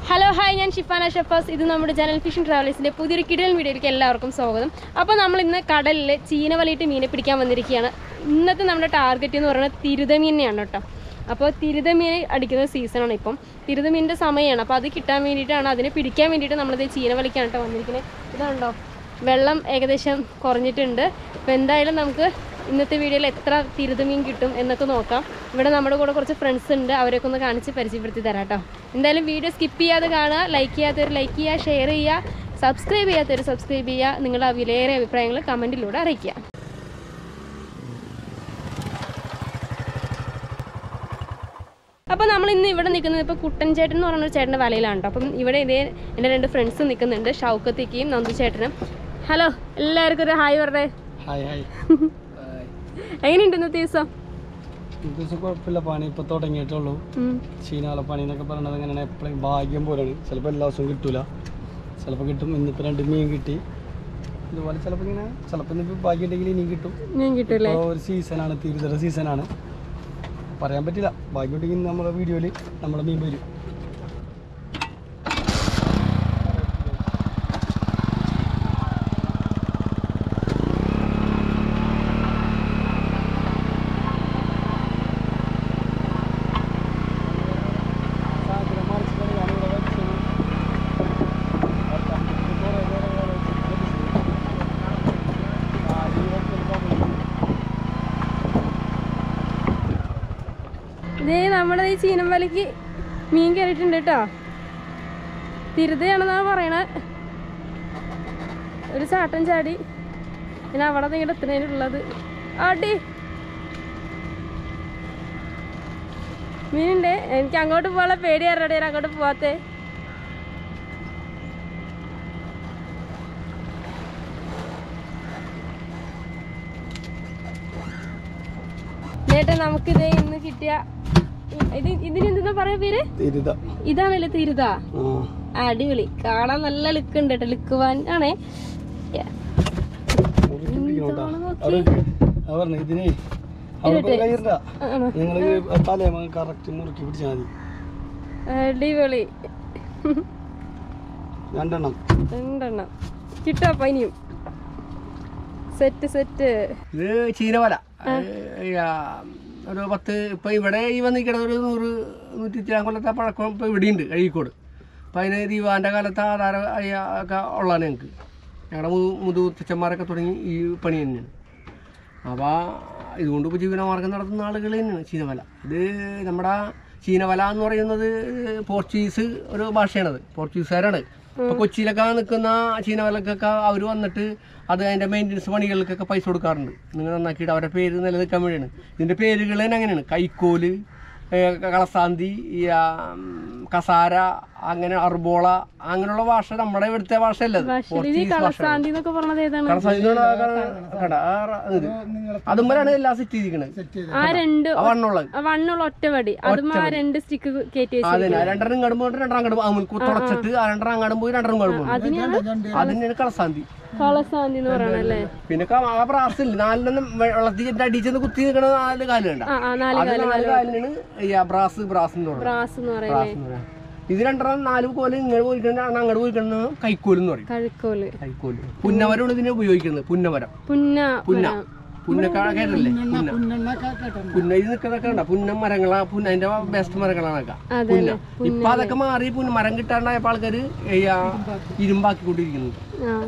Hello hi ഞാൻ ഷിഫാന ഷഫാസ് ഇത് നമ്മുടെ ജനൽ ഫിഷിംഗ് ട്രാവലേഴ്സിൻ്റെ പുതിയൊരു കിടൽ വീഡിയോയിലേക്ക് എല്ലാവർക്കും സ്വാഗതം അപ്പോൾ നമ്മൾ ഇന്ന് കടലിൽ ചീനവലയിട്ട് മീനെ പിടിക്കാൻ വന്നിരിക്കുകയാണ് ഇന്നത്തെ നമ്മുടെ ടാർഗറ്റ് എന്ന് പറയുന്നത് തിരുതമീനെയാണ് കേട്ടോ അപ്പോൾ തിരുതമീൻ അടിക്കുന്ന സീസണാണ് ഇപ്പം തിരുതമീനിൻ്റെ സമയമാണ് അപ്പോൾ അത് കിട്ടാൻ വേണ്ടിയിട്ടാണ് അതിനെ പിടിക്കാൻ വേണ്ടിയിട്ട് നമ്മളിത് ചീനവലിക്കാണ് കേട്ടോ വന്നിരിക്കുന്നത് ഇതുണ്ടോ വെള്ളം ഏകദേശം കുറഞ്ഞിട്ടുണ്ട് അപ്പോൾ എന്തായാലും നമുക്ക് ഇന്നത്തെ വീഡിയോയിൽ എത്ര തിരുതമീൻ കിട്ടും എന്നൊക്കെ നോക്കാം ഇവിടെ നമ്മുടെ കൂടെ കുറച്ച് ഫ്രണ്ട്സ് ഉണ്ട് അവരെയൊക്കെ ഒന്ന് കാണിച്ച് പരിചയപ്പെടുത്തി തരാം കേട്ടോ എന്തായാലും വീഡിയോ സ്കിപ്പ് ചെയ്യാതെ കാണുക ലൈക്ക് ചെയ്യാത്തവർ ലൈക്ക് ചെയ്യുക ഷെയർ ചെയ്യുക സബ്സ്ക്രൈബ് ചെയ്യാത്തവർ സബ്സ്ക്രൈബ് ചെയ്യുക നിങ്ങളുടെ വിലയേറിയ അഭിപ്രായങ്ങൾ കമൻറ്റിലൂടെ അറിയിക്കുക അപ്പോൾ നമ്മൾ ഇന്ന് ഇവിടെ നിൽക്കുന്നത് ഇപ്പോൾ കുട്ടൻ ചേട്ടൻ എന്ന് പറയുന്ന ഒരു ചേട്ടൻ്റെ വലയിലാണ് കേട്ടോ അപ്പം ഇവിടെ ഇതേ എൻ്റെ രണ്ട് ഫ്രണ്ട്സ് നിൽക്കുന്നുണ്ട് ഷൗക്കത്തേക്കും നന്ദു ചേട്ടനും ഹലോ എല്ലാവർക്കും ഒരു ഹായ് പറഞ്ഞേ ഹായ് ഹായ് എങ്ങനെയുണ്ട് ഇന്നത്തെ ദിവസം ദിവസം കുഴപ്പമില്ല പണി ഇപ്പൊ തുടങ്ങിയിട്ടുള്ളൂ ഉം. ചീനാള പണി എന്നൊക്കെ പറയണത് അങ്ങനെ എപ്പോഴും ഭാഗ്യം പോലെയാണ് ചിലപ്പോൾ എല്ലാ ദിവസവും കിട്ടൂല ചിലപ്പോൾ കിട്ടും ഇന്നിപ്പോൾ രണ്ട് മീൻ കിട്ടി ഇതുപോലെ ചിലപ്പോൾ ഇങ്ങനെ ചിലപ്പോൾ ഇന്നിപ്പോൾ ഭാഗ്യം ഉണ്ടെങ്കിൽ ഇനിയും കിട്ടും ഞാൻ കിട്ടൂലേ ഇപ്പോൾ ഒരു സീസണാണ് തിരുതര സീസണാണ് പറയാൻ പറ്റില്ല ഭാഗ്യം ഉണ്ടെങ്കിൽ നമ്മുടെ വീഡിയോയിൽ നമ്മുടെ മീൻ വരും ഇതേ നമ്മുടെ ഈ ചീനമ്പലിക്ക് മീൻ കയറിയിട്ടുണ്ട് കേട്ടോ തിരുതയാണെന്നാണ് പറയണേ ഒരു ചാട്ടൻ ചാടി പിന്നെ അവിടെ നിങ്ങളുടെ എത്തുന്നതിനുള്ളത് ആട്ടി മീനുണ്ട് എനിക്ക് അങ്ങോട്ട് പോകാനുള്ള പേടി ആരുടെ അങ്ങോട്ട് പോവാത്തേ നേട്ടാ നമുക്കിത് ഇന്ന് കിട്ടിയ ഇത് ഇതിന് എന്തെന്നാ പറയാ പേര് തിരുത ഇതാണല്ലേ തിരുതാ ആ അടിപൊളി കാണാൻ നല്ല ലുക്ക് ഉണ്ട് കേട്ടോ ലുക്ക് വാൻ ആണേ Yeah. മുറുക്കി പിടിക്കണം കേട്ടോ അവിടെ അത് പറഞ്ഞു ഇതിനെ അവിടെ കയ്യിരണ്ട ആണോ? നിങ്ങൾ തലേ കറക്റ്റ് മുറുക്കി പിടിച്ചാൽ മതി അടിപൊളി രണ്ടെണ്ണം രണ്ടെണ്ണം കിട്ടോ അപ്പൊ ഇനിയും സെറ്റ് സെറ്റ് ഇത് ചീനവല ഒരു പത്ത് ഇപ്പം ഇവിടെ ഈ വന്നിരിക്കണത് ഒരു നൂറ് നൂറ്റി ഇത്തിരാം കൊല്ലത്തെ പഴക്കം ഇപ്പം ഇവിടെയുണ്ട് അഴീക്കോട് അപ്പം അതിന് ദീപാൻ്റെ കാലത്ത് ആധാര അയ്യ ഒക്കെ ഉള്ളതാണ് ഞങ്ങൾക്ക് ഞങ്ങളുടെ മു മുതുത്തച്ഛന്മാരൊക്കെ തുടങ്ങി ഈ പണി തന്നെയാണ് അപ്പോൾ ഇതുകൊണ്ട് ഉപജീവനമാർഗം നടത്തുന്ന ആളുകൾ തന്നെയാണ് ചീനവല ഇത് നമ്മുടെ ചീനവല എന്ന് പറയുന്നത് പോർച്ചുഗീസ് ഒരു ഭാഷയാണത് പോർച്ചുഗീസുകാരാണ് ഇപ്പോൾ കൊച്ചിയിലൊക്കെ നിൽക്കുന്ന ചീനവലക്കൊക്കെ അവർ വന്നിട്ട് അത് അതിൻ്റെ മെയിൻ്റനൻസ് പണികൾക്കൊക്കെ പൈസ കൊടുക്കാറുണ്ട് നിങ്ങൾ നന്നാക്കിയിട്ട് അവരുടെ പേര് നിലനിൽക്കാൻ വേണ്ടിയാണ് ഇതിൻ്റെ പേരുകൾ തന്നെ അങ്ങനെയാണ് കൈക്കോല് ഏ, കളസാന്തി ഈ, ആ, ഉം, കസാര അങ്ങനെ അർബോള അങ്ങനെയുള്ള ഭാഷ നമ്മുടെ ഇവിടുത്തെ ഭാഷയല്ല അത്. ഇത് പോർച്ചുഗീസ് ഭാഷ കളസാന്തി എന്നൊക്കെ പറഞ്ഞത് ഏതാണ് കളസാന്തി എന്ന് പറഞ്ഞാൽ കണ്ട ആ റ- ഇത് അതുമ്പോഴാണ് എല്ലാം സെറ്റ് ചെയ്തിരിക്കണത് ആ രണ്ട് ആ വണ്ണുള്ളത് ആ വണ്ണുള്ള ഒറ്റവടി അതും ആ രണ്ട് സ്റ്റിക്ക് കയറ്റി വെച്ച് അതന്നെ ആ രണ്ടെണ്ണം ഇങ്ങോട്ടും പോയിട്ട് രണ്ടെണ്ണം അങ്ങോട്ട് അമുൽക്ക് തുടച്ചിട്ട് ആ രണ്ടെണ്ണം അങ്ങോട്ടും പോയി രണ്ടെണ്ണം ഇങ്ങോട്ടും പോകും അതിനാണ് അതിനാണ് കളസാന്തി കളസാന്തി എന്ന് പറയണല്ലേ പിന്നെ ക- ആ ബ്രാസ് ഇല്ല നാലിനെണ്ണം വെള്ളത്തിൽ അടിച്ചെന്ന് കുത്തി നിൽക്കണ നാല് കാല് വേണ്ട ആ ആ നാല് അത് നാല് കാലിനാണ് ഈ ആ ബ്രാസ് ബ്രാസ് എന്ന് പറയുന്നത് ബ്രാസ് എന്ന് പറയല്ലേ ബ്രാസ് എന്ന് പറയുന്നത് ഇത് രണ്ടെണ്ണം നാല് കോല് ഇങ്ങനെ പോയിക്കണ അങ്ങോട്ട് പോയിക്കണ കൈക്കോല് എന്ന് പറയും കഴുക്കോല് കൈക്കോല് പുന്നമരമാണ് ഇതിനെ ഉപയോഗിക്കുന്നത് പുന്നമരം പുന്ന പുന്ന പുന്നക്ക കേട്ടല്ലേ പുന്ന പുന്ന ഇത് നിൽക്കുന്നതൊക്കെ ഉണ്ടോ പുന്ന മരങ്ങളാ പുന്ന അതിന്റെ ബെസ്റ്റ് മരങ്ങളാണൊക്കെ അതെ പുന്ന ഇപ്പൊ അതൊക്കെ മാറി പുന്ന മരം കിട്ടാണ്ടായപ്പോ ആൾക്കാര് ഈ ആ ഇരുമ്പാക്കിക്കൊണ്ടിരിക്കുന്നത് ആ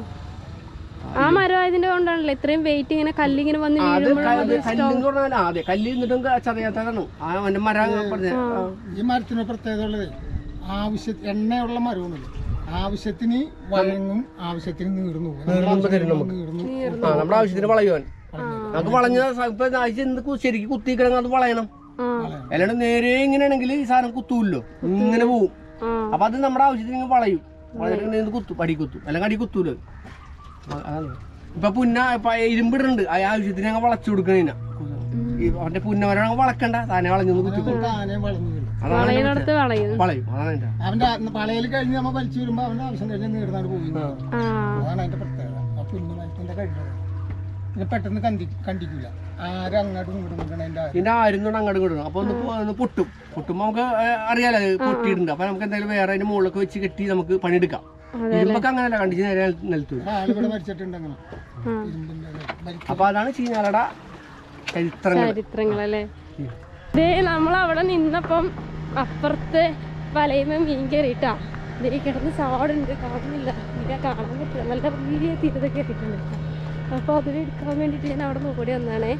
ആ മരം ആയതിന്റെ കൊണ്ടാണല്ലോ ഇത്രയും വെയിറ്റ് ഇങ്ങനെ കല്ലിങ്ങനെ വന്ന് അത് വീഴുമ്പോൾ ക- കല്ലെന്ന് പറഞ്ഞാൽ അതെ കല്ല് ഇരുന്നിട്ടും ക- ചതയാത്തതാണ് ആ അവന്റെ മരം പറഞ്ഞ ഈ മരത്തിന് പ്രത്യേകത ഉള്ളത് ആവശ്യ എണ്ണയുള്ള മരവുമില്ല ആവശ്യത്തിന് വഴങ്ങും ആവശ്യത്തിന് നീർന്നു പോകും നമ്മുടെ ആവശ്യത്തിന് നീർന്നു ആ നമ്മുടെ ആവശ്യത്തിന് വളയുവാൻ നമുക്ക് വളഞ്ഞ സ- ഇപ്പൊ ആഴ്ച എന്ത് കു- ശരിക്കും കുത്തിക്കിടങ്ങ അത് വളയണം ആ അല്ലാണ്ട് നേരെ ഇങ്ങനെയാണെങ്കിൽ ഈ സാധനം കുത്തൂല്ലോ ഇങ്ങനെ പോവും ആ അപ്പൊ അത് നമ്മുടെ ആവശ്യത്തിന് ഇങ്ങ് വളയും വളഞ്ഞിട്ട് ഇത് കുത്തും അടി കുത്തും അല്ലെങ്കിൽ അടി കുത്തൂലോ അ- അതാണ് ഇപ്പൊ പുന്ന ഇപ്പൊ ഇരുമ്പിടുന്നുണ്ട് ആ ആവശ്യത്തിന് ഞങ്ങൾ വളച്ചു കൊടുക്കണ അവന്റെ പുന്നവരെ വളക്കണ്ട താനെ വളഞ്ഞു കുത്തിക്കോളും താനെ വളർന്നു വീഴും അതാണ് അതിന്റെ വളയുന്നിടത്ത് വളയും വളയും അതാണ് അതിന്റെ അവന്റെ പളയിൽ കഴിഞ്ഞ് നമ്മൾ വലിച്ചു വരുമ്പോ അവന്റെ ആവശ്യം കഴിഞ്ഞ് നീർന്നാണ് പോകുന്നത് ആ അതാണ് അതിന്റെ പ്രത്യേകത ആ പുല്ല് മരത്തിന്റെ കഴിവ് പിന്നെ പെട്ടെന്ന് കണ്ടി കണ്ടിക്കില്ല ആരും അങ്ങോട്ടും ഇങ്ങോട്ടും നിൽക്കണതിൻ്റെ ആരും ഇതിന്റെ ആരും അങ്ങോട്ട് കിടണം അപ്പൊ ഒന്ന് പൊ- ഒന്ന് പൊട്ടും പൊട്ടുമ്പോ നമുക്ക് ഏഹ്, അറിയാലോ അത് പൊട്ടിയിട്ടുണ്ട് അപ്പൊ നമുക്ക് എന്തായാലും വേറെ അതിന്റെ മുകളിലൊക്കെ വെച്ച് കെട്ടി നമുക്ക് പണിയെടുക്കാം ഇരുമ്പൊക്കെ അങ്ങനെയല്ല കണ്ടിച്ച് നേരെ നില- നിലത്ത് വരും. ആളിവിടെ മരിച്ചിട്ടുണ്ട് അങ്ങനെ ആ ഇരുമ്പിൻ്റെ മരിക്കും അപ്പൊ അതാണ് ചീഞ്ഞാലട ചരിത്രങ്ങൾ ചരിത്രങ്ങളല്ലേ ദേ നമ്മൾ അവിടെ നിന്നപ്പം അപ്പുറത്തെ വലയുമ മീൻ കയറിയിട്ടാ ദേ കിടന്ന് ചാടുണ്ട് കാണുന്നില്ല ഇല്ല കാണാൻ പറ്റില്ല നല്ല വലിയ തിരുത കയറിയിട്ടുണ്ട് അപ്പൊ അതിൽ എടുക്കാൻ വേണ്ടിട്ട് ഞാൻ അവിടെ നോക്കി വന്നാണേ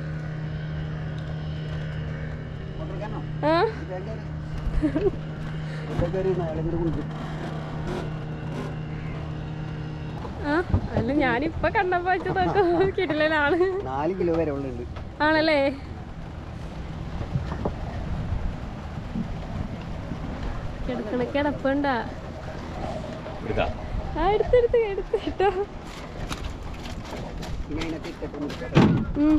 ആ ആ അല്ല ഞാനിപ്പൊ കണ്ടപ്പോ വെച്ചതൊക്കെ കിടിലനാണ് നാല് കിലോ വരെ ഉള്ളുണ്ട് ആണല്ലേ കിടക്കണ കിടപ്പുണ്ടാ ആ എടുത്തെടുത്ത് എടുത്ത് കേട്ടോ പിന്നെ അതിനകത്ത് ഇട്ടിട്ട് ഉം.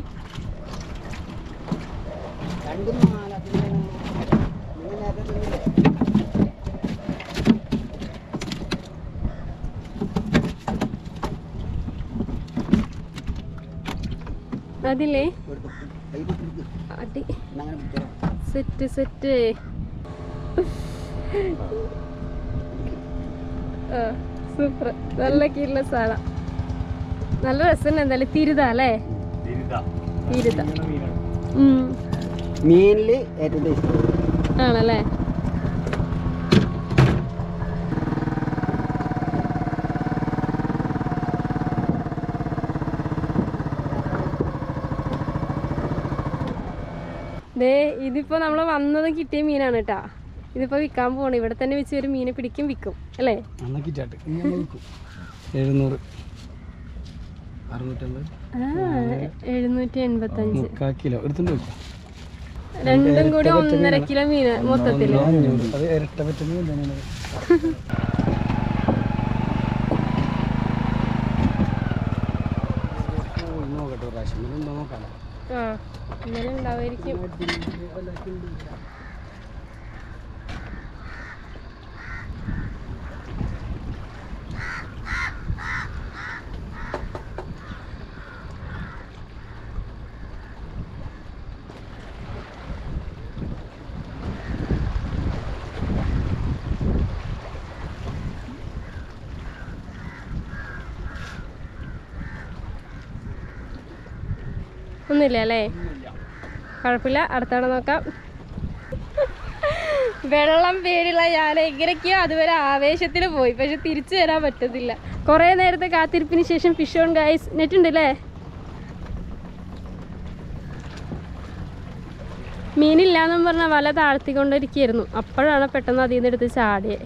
രണ്ടും നാലത്തിന് നിങ്ങൾ നേരത്തെ തിന്നില്ലേ അതില്ലേ എടുത്തു കൈ പിടിക്ക് അടി അങ്ങനെ പിടിച്ചോ സെറ്റ് സെറ്റ് സൂപ്പർ നല്ല കില്ല സാധനം നല്ല രസം എന്തായാലും തിരുത അല്ലേ തിരുത ഉം. മീനിൽ ഏറ്റവും ഇഷ്ടം ആണല്ലേ ദേ ഇതിപ്പോ നമ്മൾ വന്നത് കിട്ടിയ മീനാണ് കേട്ടാ ഇതിപ്പോ വിൽക്കാൻ പോണ ഇവിടെ തന്നെ വെച്ച് ഒരു മീനെ പിടിക്കും വിൽക്കും അല്ലേ അന്ന് കിറ്റാട്ട് വിൽക്കും എഴുന്നൂറ് അറുന്നൂറ്റമ്പത് ആ എഴുന്നൂറ്റി എൺപത്തഞ്ച് മുക്കാൽ കിലോ എടുത്തിട്ട് വെക്കാം രണ്ടും കൂടി ഒന്നര കിലോ മീന് മൊത്തത്തില് അഞ്ഞൂറ് അത് ഇരട്ട പറ്റുന്ന എന്താണ് നോക്കട്ടെ ഒരു പ്രാവശ്യം ഇതെന്താ നോക്കാം ആ ഇന്നലെ ഉണ്ടാവുമായിരിക്കും ഒന്നുമില്ല അല്ലേ കുഴപ്പമില്ല അടുത്തവിടെ നോക്കാം വെള്ളം പേടിയുള്ള ഞാൻ എങ്ങനെയൊക്കെയോ അതുവരെ ആവേശത്തിൽ പോയി പക്ഷെ തിരിച്ചു വരാൻ പറ്റത്തില്ല കുറേ നേരത്തെ കാത്തിരിപ്പിന് ശേഷം ഫിഷ് ഓൺ ഗൈസ് നെറ്റ് ഉണ്ടല്ലേ മീനില്ലാന്നും പറഞ്ഞ വല താഴ്ത്തിക്കൊണ്ടിരിക്കുകയായിരുന്നു അപ്പോഴാണ് പെട്ടെന്ന് അതിൽ നിന്ന് എടുത്ത് ചാടിയത്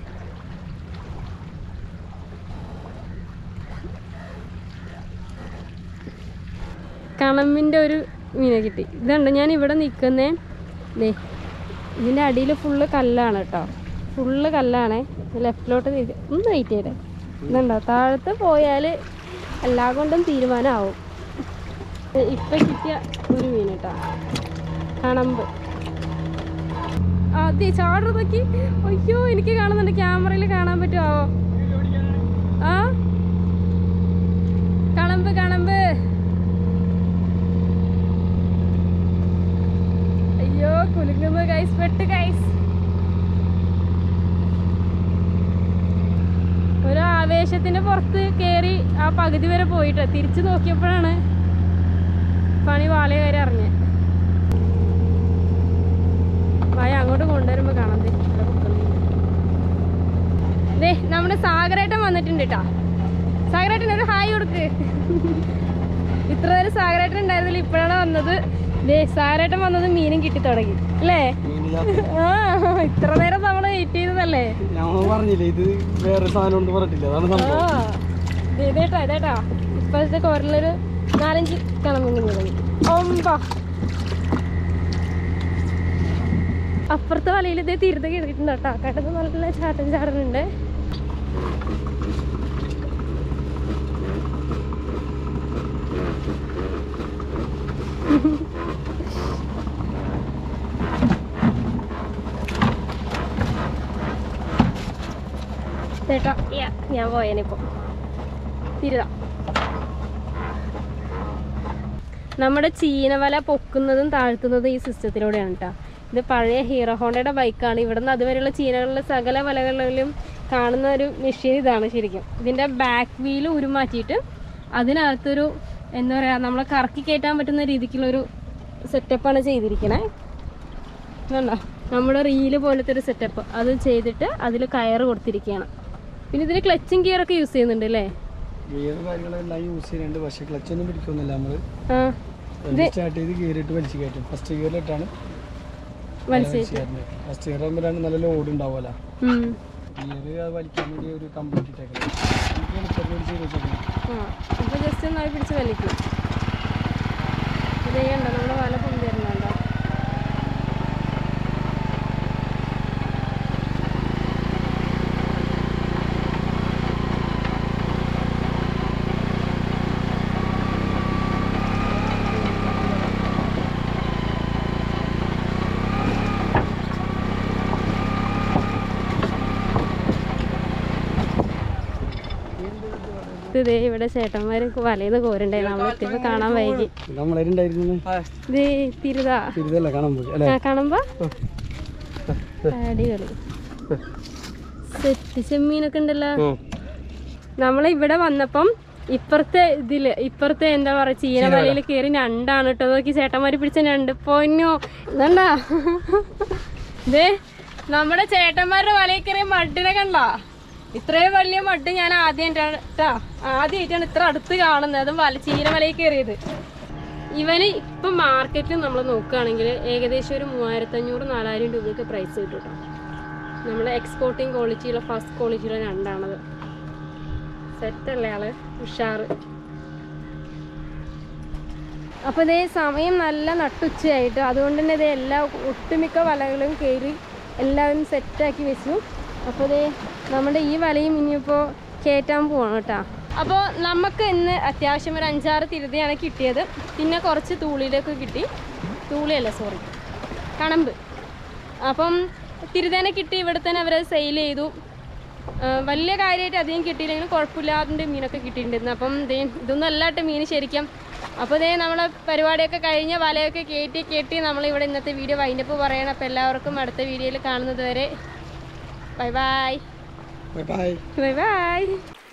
കണമ്മിൻ്റെ ഒരു മീനെ കിട്ടി ഇതുണ്ട് ഞാൻ ഇവിടെ നിൽക്കുന്നേ ദേ ഇതിൻ്റെ അടിയിൽ ഫുള്ള് കല്ലാണ് കേട്ടോ ഫുള്ള് കല്ലാണ് ലെഫ്റ്റിലോട്ട് തിരിച്ച് ഒന്ന് വെയിറ്റ് ചെയ്തേ ഇതുണ്ടോ താഴത്ത് പോയാൽ എല്ലാം കൊണ്ടും തീരുമാനമാവും ഇപ്പം കിട്ടിയ ഒരു മീൻ കേട്ടോ കണമ്പ് അതെ ചാടർ നോക്കി അയ്യോ എനിക്ക് കാണുന്നുണ്ട് ക്യാമറയിൽ കാണാൻ പറ്റുമോ ആ കണമ്പ് കണമ്പ് അയ്യോ കുലുങ്ങുന്നു ഗൈസ് പെട്ട് ഗൈസ് ഒരു ആവേശത്തിന്റെ പുറത്ത് കയറി ആ പകുതി വരെ പോയിട്ട് തിരിച്ചു നോക്കിയപ്പോഴാണ് പണി വാല കയറി അറിഞ്ഞത് വായ അങ്ങോട്ട് കൊണ്ടുവരുമ്പോ കാണാം ദേ, ഇവിടെ കുത്തുന്നുണ്ട്. ദേ നമ്മുടെ സാഗരേട്ടൻ വന്നിട്ടുണ്ട് കേട്ടാ സാഗരേട്ടൻ ഒരു ഹായ് കൊടുക്ക് ഇത്ര നേരം സാഗരേട്ടൻ ഉണ്ടായിരുന്നില്ല ഇപ്പോഴാണ് വന്നത് ദേ സാഗരേട്ടൻ വന്നത് മീനും കിട്ടി തുടങ്ങി അല്ലേ ആ ഇത്ര നേരം നമ്മൾ വെയിറ്റ് ചെയ്തതല്ലേ ഞങ്ങൾ പറഞ്ഞില്ലേ ഇത് വേറെ സാധനം ഉണ്ട് പറഞ്ഞിട്ടില്ല അതാണ് ആ സംഭവം ദേ ഇതേട്ടാ ഇതേട്ടാ ഇപ്പോഴത്തെ കോരലൊരു നാലഞ്ച് കിളമ്പും തുടങ്ങി ഒമ്പ അപ്പുറത്തെ വലയിൽ ഇതേ തിരുത്ത് കയറിയിട്ടുണ്ട് കേട്ടോ കിടന്ന് നല്ല ചാട്ടം ചാടുന്നുണ്ട് ചേട്ടാ യാ, ഞാൻ പോയേനിപ്പോ തിരുതാ നമ്മുടെ ചീനവല പൊക്കുന്നതും താഴ്ത്തുന്നതും ഈ സിസ്റ്റത്തിലൂടെയാണ് കേട്ടോ ഇത് പഴയ ഹീറോ ഹോണ്ടയുടെ ബൈക്കാണ് ഇവിടുന്ന് അതുവരെയുള്ള ചീനകളിലെ സകല വലകളിലും കാണുന്ന ഒരു മെഷീൻ ഇതാണ് ശരിക്കും ഇതിൻ്റെ ബാക്ക് വീല് ഉരുമാറ്റിയിട്ട് അതിനകത്തൊരു എന്താ പറയുക നമ്മളെ കറക്കി കയറ്റാൻ പറ്റുന്ന രീതിക്കുള്ളൊരു സെറ്റപ്പാണ് ചെയ്തിരിക്കണേ കണ്ടോ നമ്മുടെ റീല് പോലത്തെ ഒരു സെറ്റപ്പ് അത് ചെയ്തിട്ട് അതിൽ കയറ് കൊടുത്തിരിക്കുകയാണ് പിന്നെ ഇതിൽ ക്ലച്ചും ഗിയറൊക്കെ യൂസ് ചെയ്യുന്നുണ്ട് അല്ലേ ഗിയർ കാര്യങ്ങളെല്ലാം യൂസ് ചെയ്യുന്നുണ്ട് പക്ഷേ ക്ലച്ച് ഒന്നും പിടിക്കുന്നില്ല നമ്മൾ ആ സ്റ്റാർട്ട് ചെയ്ത് ഗിയറിട്ട് വലിച്ചു കയറ്റും ഫസ്റ്റ് ഗിയറിലിട്ടാണ് വലിച്ചേറ്റ് ഫസ്റ്റ് ഗിയർ ആകുമ്പോഴാണ് നല്ല ലോഡ് ഉണ്ടാവുമല്ലോ ഉം. ഗിയർ അത് വലിക്കാൻ വേണ്ടി ഒരു കംപ്ലീറ്റ് ഇട്ടേക്കുന്നത് നമുക്ക് എളുപ്പത്തിൽ ചെയ്ത് വെച്ചേക്കണം ആ അപ്പോൾ ജസ്റ്റ് ഒന്ന് അത് പിടിച്ച് വലിക്കും ഇത് ചെയ്യണ്ട നമ്മുടെ വല പൊന്തി തരുന്നുണ്ടോ ഇത് ദേ ഇവിടെ ചേട്ടന്മാർ വലയിന്ന് കോരുണ്ടായി നമ്മൾ എത്തിയപ്പോൾ കാണാൻ വൈകി നമ്മളായിട്ടുണ്ടായിരുന്നു ഇത് തിരുതാ തിരുതല്ല കാണാൻ പോയി അല്ലേ ആ കാണുമ്പോ അടിപൊളി സെറ്റ് ചെമ്മീനൊക്കെ ഉണ്ടല്ലോ നമ്മൾ ഇവിടെ വന്നപ്പം ഇപ്പുറത്തെ ഇതില് ഇപ്പുറത്തെ എന്താ പറയാ ചീനവലയിൽ കയറി ഞണ്ടാണ് കേട്ടോ നോക്കി ചേട്ടന്മാര് പിടിച്ച ഞണ്ട് പൊന്നോ ഇതണ്ടാ ദേ നമ്മുടെ ചേട്ടന്മാരുടെ വലയിൽ കയറിയ മഡിനെ കണ്ടാ ഇത്രയും വലിയ മഡ് ഞാൻ ആദ്യമായിട്ടാണ് കേട്ടാ ആദ്യമായിട്ടാണ് ഇത്ര അടുത്ത് കാണുന്നത് അതും വല ചീനവലയിൽ കയറിയത് ഇവന് ഇപ്പം മാർക്കറ്റിൽ നമ്മൾ നോക്കുകയാണെങ്കിൽ ഏകദേശം ഒരു മൂവായിരത്തഞ്ഞൂറ് നാലായിരം രൂപയ്ക്ക് പ്രൈസ് കിട്ടും കേട്ടോ നമ്മൾ എക്സ്പോർട്ടിങ് ക്വാളിറ്റിയുള്ള ഫസ്റ്റ് ക്വാളിറ്റിയുള്ള രണ്ടാണത് സെറ്റല്ലേ ആള് ഉഷാറ് അപ്പോൾ ഇതേ സമയം നല്ല നട്ടുച്ചയായിട്ട് അതുകൊണ്ട് തന്നെ ഇതേ എല്ലാ ഒട്ടുമിക്ക വലകളും കയറി എല്ലാവരും സെറ്റാക്കി വെച്ചു അപ്പോൾ ഇതേ നമ്മുടെ ഈ വലയും ഇനിയിപ്പോൾ കയറ്റാൻ പോവാണ് കേട്ടോ അപ്പോൾ നമുക്ക് ഇന്ന് അത്യാവശ്യം ഒരു അഞ്ചാറ് തിരുതിയാണ് കിട്ടിയത് പിന്നെ കുറച്ച് തൂളിയിലൊക്കെ കിട്ടി തൂളിയല്ല സോറി കണമ്പ് അപ്പം തിരുതേനെ കിട്ടി ഇവിടെ തന്നെ അവരത് സെയിൽ ചെയ്തു ആ, വലിയ കാര്യമായിട്ട് അധികം കിട്ടിയില്ലെങ്കിലും കുഴപ്പമില്ലാതെ മീനൊക്കെ കിട്ടിയിട്ടുണ്ടായിരുന്നു അപ്പം ദേ ഇതൊന്നും അല്ലാട്ട് മീൻ ശരിക്കും അപ്പോൾ ദേ നമ്മളെ പരിപാടിയൊക്കെ കഴിഞ്ഞ് വലയൊക്കെ കയറ്റി കെട്ടി നമ്മളിവിടെ ഇന്നത്തെ വീഡിയോ വൈൻഡപ്പ് പറയണം അപ്പോൾ എല്ലാവർക്കും അടുത്ത വീഡിയോയിൽ കാണുന്നത് വരെ bye bye bye bye bye by